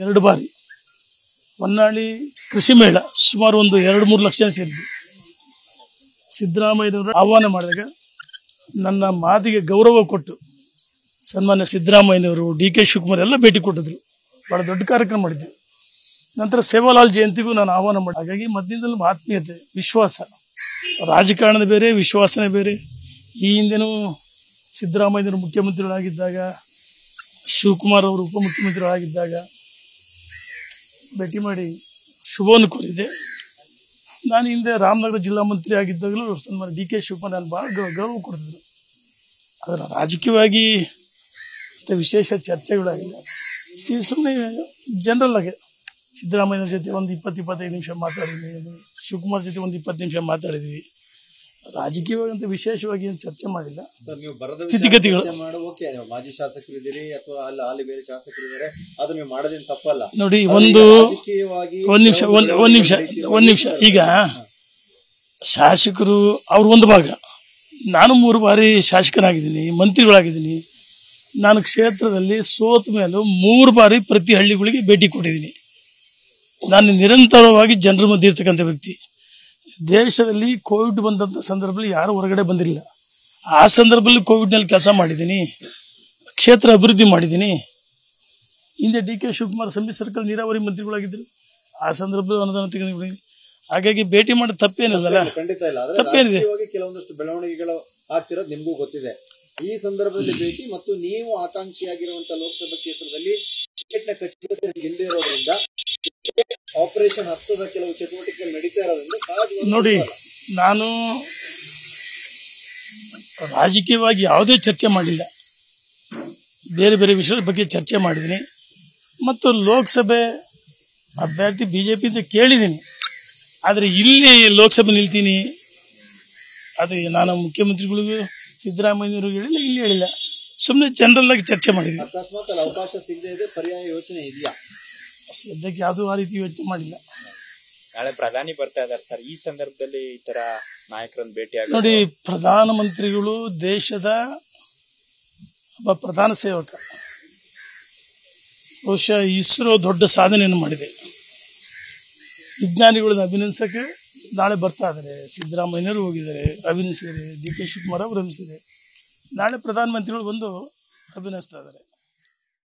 ಎರಡು ಬಾರಿ ಹೊನ್ನಾಳಿ ಕೃಷಿ ಮೇಳ ಸುಮಾರು ಒಂದು ಎರಡು ಮೂರು ಲಕ್ಷ ಜನ ಸೇರಿದ್ವಿ ಸಿದ್ದರಾಮಯ್ಯನವರು ಆಹ್ವಾನ ಮಾಡಿದಾಗ ನನ್ನ ಮಾತಿಗೆ ಗೌರವ ಕೊಟ್ಟು ಸನ್ಮಾನ್ಯ ಸಿದ್ದರಾಮಯ್ಯನವರು ಡಿ ಕೆ ಶಿವಕುಮಾರ್ ಎಲ್ಲ ಭೇಟಿ ಕೊಟ್ಟಿದ್ರು ಬಹಳ ದೊಡ್ಡ ಕಾರ್ಯಕ್ರಮ ಮಾಡಿದ್ವಿ ನಂತರ ಸೇವಾಲಾಲ್ ಜಯಂತಿಗೂ ನಾನು ಆಹ್ವಾನ ಮಾಡಿ ಹಾಗಾಗಿ ಮಧ್ಯದಲ್ಲಿ ಆತ್ಮೀಯತೆ ವಿಶ್ವಾಸ ರಾಜಕಾರಣದ ಬೇರೆ ವಿಶ್ವಾಸನೇ ಬೇರೆ ಈ ಹಿಂದೆನೂ ಸಿದ್ದರಾಮಯ್ಯನವರು ಮುಖ್ಯಮಂತ್ರಿಗಳಾಗಿದ್ದಾಗ ಶಿವಕುಮಾರ್ ಅವರು ಉಪಮುಖ್ಯಮಂತ್ರಿಗಳಾಗಿದ್ದಾಗ ಭೇಟಿ ಮಾಡಿ ಶುಭವನ್ನು ಕೋರಿದ್ದೆ ನಾನು ಹಿಂದೆ ರಾಮನಗರ ಜಿಲ್ಲಾ ಮಂತ್ರಿ ಆಗಿದ್ದಾಗಲೂ ಸನ್ಮಾನ್ಯ ಡಿ ಕೆ ಶಿವಕುಮಾರ್ ನಾನು ಭಾಳ ಗೌ- ಗೌರವ ಕೊಡ್ತಿದ್ರು ಅದರ ರಾಜಕೀಯವಾಗಿ ಮತ್ತು ವಿಶೇಷ ಚರ್ಚೆಗಳಾಗಿಲ್ಲ ಸುಮ್ಮನೆ ಜನರಲ್ ಆಗಿ ಸಿದ್ದರಾಮಯ್ಯನ ಜೊತೆ ಒಂದು ಇಪ್ಪತ್ತು ಇಪ್ಪತ್ತೈದು ನಿಮಿಷ ಮಾತಾಡಿದ್ವಿ ಶಿವಕುಮಾರ್ ಜೊತೆ ಒಂದು ಇಪ್ಪತ್ತು ನಿಮಿಷ ಮಾತಾಡಿದ್ವಿ ರಾಜಕೀಯವಾಗಿ ಅಂತ ವಿಶೇಷವಾಗಿ ಏನು ಚರ್ಚೆ ಮಾಡಿಲ್ಲ ಸರ್ ನೀವು ಬರದ ಸ್ಥಿತಿಗತಿಗಳು. ಮಾಡು ಓಕೆ ನೀವು ಮಾಜಿ ಶಾಸಕರಿದ್ದೀರಿ ಅಥವಾ ಅಲ್ಲಿ ಅಲ್ಲಿ ಬೇರೆ ಶಾಸಕರಿದ್ದಾರೆ ಅದು ನೀವು ಮಾಡೋದೇನು ತಪ್ಪಲ್ಲ ನೋಡಿ ಆದ್ರೆ ಒಂದು ಈಗ ರಾಜಕೀಯವಾಗಿ ಒಂದ್ ನಿಮಿಷ ಒಂದ್ ಒಂದ್ ನಿಮಿಷ ಒಂದ್ ನಿಮಿಷ ಈಗ ಶಾಸಕರು ಅವ್ರ ಒಂದು ಭಾಗ ನಾನು ಮೂರು ಬಾರಿ ಶಾಸಕನಾಗಿದ್ದೀನಿ ಮಂತ್ರಿಗಳಾಗಿದ್ದೀನಿ ನಾನು ಕ್ಷೇತ್ರದಲ್ಲಿ ಸೋತ ಮೇಲೂ ಮೂರು ಬಾರಿ ಪ್ರತಿ ಹಳ್ಳಿಗಳಿಗೆ ಭೇಟಿ ಕೊಟ್ಟಿದ್ದೀನಿ ನಾನು ನಿರಂತರವಾಗಿ ಜನರ ಮಧ್ಯೆ ಇರ್ತಕ್ಕಂಥ ವ್ಯಕ್ತಿ ದೇಶದಲ್ಲಿ ಕೋವಿಡ್ ಬಂದಂಥ ಸಂದರ್ಭದಲ್ಲಿ ಯಾರು ಹೊರಗಡೆ ಬಂದಿರಲಿಲ್ಲ ಆ ಸಂದರ್ಭದಲ್ಲಿ ಕೋವಿಡ್ನಲ್ಲಿ ಕೆಲಸ ಮಾಡಿದ್ದೀನಿ ಕ್ಷೇತ್ರ ಅಭಿವೃದ್ಧಿ ಮಾಡಿದ್ದೀನಿ ಹಿಂದೆ ಡಿ ಕೆ ಶಿವಕುಮಾರ್ ಸಮ್ಮಿಶ್ರ ಸರ್ಕಾರ ನೀರಾವರಿ ಮಂತ್ರಿಗಳಾಗಿದ್ದರು ಆ ಸಂದರ್ಭದಲ್ಲಿ ಅನುದಾನ ತೆಗೆದುಕೊಂಡಿದ್ದೀನಿ ಹಾಗಾಗಿ ಭೇಟಿ ಮಾಡೋದು ತಪ್ಪೇನಿಲ್ಲಲ್ಲ ಖಂಡಿತ ಇಲ್ಲ ಆದ್ರೆ ತಪ್ಪೇನಿದೆ? ರಾಜಕೀಯವಾಗಿ ಕೆಲವೊಂದಷ್ಟು ಬೆಳವಣಿಗೆಗಳು ಆಗ್ತಿರೋದು ನಿಮಗೂ ಗೊತ್ತಿದೆ ಈ ಸಂದರ್ಭದಲ್ಲಿ ಭೇಟಿ ಮತ್ತು ನೀವು ಆಕಾಂಕ್ಷಿಯಾಗಿರುವಂತ ಲೋಕಸಭಾ ಕ್ಷೇತ್ರದಲ್ಲಿ ಟಿಕೆಟ್ನ ಖಚಿತತೆ ಹಿಂದೆ ಇರೋದ್ರಿಂದ ಆಪರೇಷನ್ ಹಸ್ತದ ಕೆಲವು ಚಟುವಟಿಕೆಗಳು ನಡೀತಾ ಇರೋದ್ರಿಂದ ಸಹಜವಾಗಿ ನೋಡಿ ನಾನು ರಾಜಕೀಯವಾಗಿ ಯಾವುದೇ ಚರ್ಚೆ ಮಾಡಿಲ್ಲ ಬೇರೆ ಬೇರೆ ವಿಷಯದ ಬಗ್ಗೆ ಚರ್ಚೆ ಮಾಡಿದ್ದೀನಿ ಮತ್ತು ಲೋಕಸಭೆ ಅಭ್ಯರ್ಥಿ ಬಿ ಜೆ ಪಿ ಅಂತ ಕೇಳಿದ್ದೀನಿ ಆದರೆ ಇಲ್ಲಿ ಲೋಕಸಭೆ ನಿಲ್ತೀನಿ ಅದು ನಾನು ಮುಖ್ಯಮಂತ್ರಿಗಳಿಗೂ ಸಿದ್ದರಾಮಯ್ಯವ್ರಿಗೂ ಹೇಳಿಲ್ಲ ಇಲ್ಲಿ ಹೇಳಿಲ್ಲ ಸುಮ್ಮನೆ ಜನರಲ್ ಆಗಿ ಚರ್ಚೆ ಮಾಡಿದ್ವಿ ಅಕಸ್ಮಾತ್ ಅಲ್ಲಿ ಅವಕಾಶ ಸಿಗದೆ ಇದೆ ಪರ್ಯಾಯ ಯೋಚನೆ ಇದೆಯಾ ಸದ್ಯಕ್ಕೆ ಯಾವುದೂ ಆ ರೀತಿ ಯೋಚನೆ ಮಾಡಿಲ್ಲ ನಾಳೆ ಪ್ರಧಾನಿ ಬರ್ತಾ ಇದಾರೆ ಸರ್ ಈ ಸಂದರ್ಭದಲ್ಲಿ ಈ ತರ ನಾಯಕರನ್ನ ಭೇಟಿ ನೋಡಿ ಪ್ರಧಾನಮಂತ್ರಿಗಳು ದೇಶದ ಒಬ್ಬ ಪ್ರಧಾನ ಸೇವಕ ಬಹುಶಃ ಇಸ್ರೋ ದೊಡ್ಡ ಸಾಧನೆಯನ್ನು ಮಾಡಿದೆ ವಿಜ್ಞಾನಿಗಳನ್ನ ಅಭಿನಂದಿಸಕ್ಕೆ ನಾಳೆ ಬರ್ತಾ ಇದ್ದಾರೆ ಸಿದ್ದರಾಮಯ್ಯನವರು ಹೋಗಿದ್ದಾರೆ ಅಭಿನಯಿಸಿದ್ದಾರೆ ಡಿ ಕೆ ಶಿವಕುಮಾರ್ ಅವರು ಅಭಿನಯಿಸಿದ್ದಾರೆ ನಾಳೆ ಪ್ರಧಾನಮಂತ್ರಿಗಳು ಬಂದು ಅಭಿನಯಿಸ್ತಾ ಇದ್ದಾರೆ